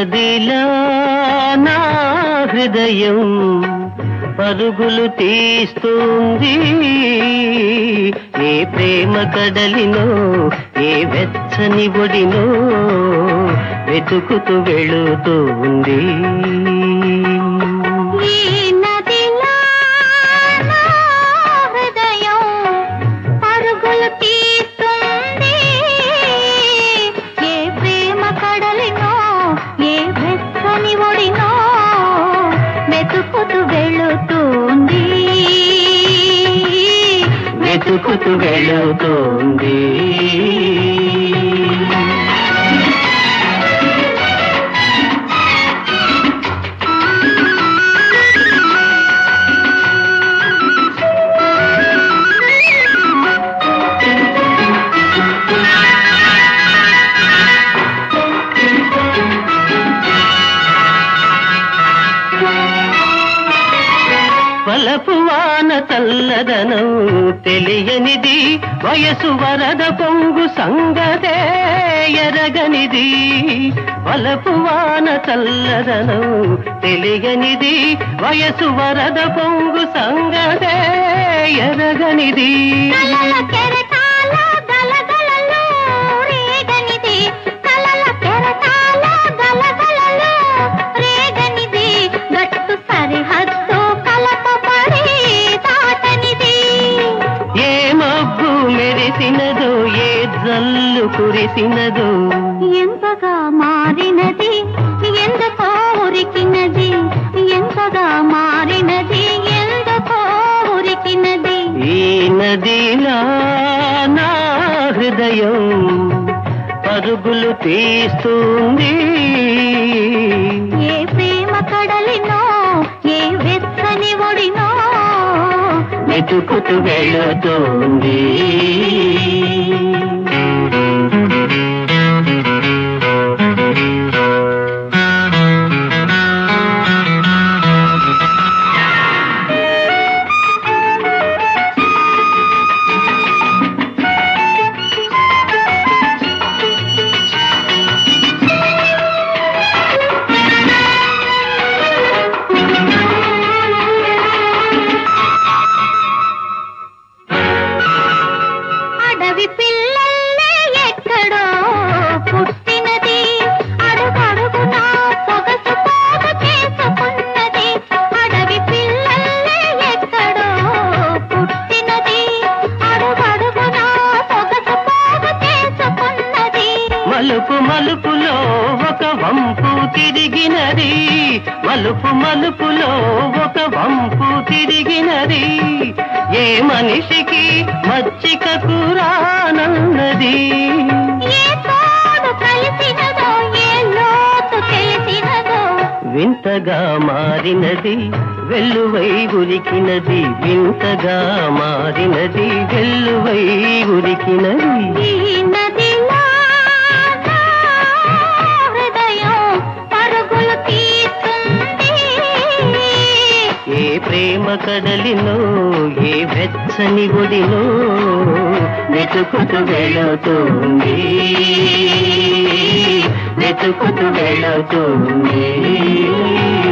నదిలా నా హృదయం పరుగులు తీస్తుంది ఏ ప్రేమ కడలినో ఏ వెచ్చని ఒడినో వెతుకుతూ వెళుతుంది ఈ నదిలా నా హృదయం పరుగులు తీస్తుంది ఏ ప్రేమ కడలినో ఏ వెచ్చని ఒడినో వెతుకుతూ వెళుతుంది వెతుకుతూ వెళుతుంది వలపు వాన చల్లదనం తెలియనిది వయసు వరద పొంగు సంగతే ఎరగనిది వలపు వాన చల్లదనం తెలియనిది వయసు వరద పొంగు సంగతే ఎరగనిది కలల కెరటాల గలగలలో రేగనిది కలల కెరటాల గలగలలో రేగనిది గట్టు సరిహద్దు కలపబడి దాటనిది ఏ మబ్బు మెరిసినదో ఏ జల్లు కురిసినదో ఎంతగా మారినది ఎందుకో ఉరికినది ఎంతగా మారినది ఎందుకో ఉరికినది ఈ నదిలా నా హృదయం పరుగులు తీస్తుంది ఏ ప్రేమ కడలినో ఏ వెచ్చని ఒడినో వెతుకుతూ వెళుతుంది అడవి పిల్లల్లే ఎక్కడో పుట్టినది అడుగడుగునా సొగసు పోగు చేసుకున్నది అడవి పిల్లల్లే ఎక్కడో పుట్టినది అడుగడుగునా సొగసు పోగు చేసుకున్నది మలుపు మలుపులో ఒక వంపు తిరిగినది మలుపు మలుపులో ఒక వంపు తిరిగినది ఏ మనిషికి మచ్చిక కూరానన్నది ఏ తోడు కలిసినదో ఏ లోతు తెలిసినదో వింతగా మారినది వెల్లువై ఉరికినది వింతగా మారినది వెల్లువై ఉరికినది ఈ నదిలా నా హృదయం పరుగులు తీస్తుంది ఏ ప్రేమ కడలినో ఏ వెచ్చని ఒడినో వెతుకుతూ వెళుతుంది వెతుకుతూ వెళుతుంది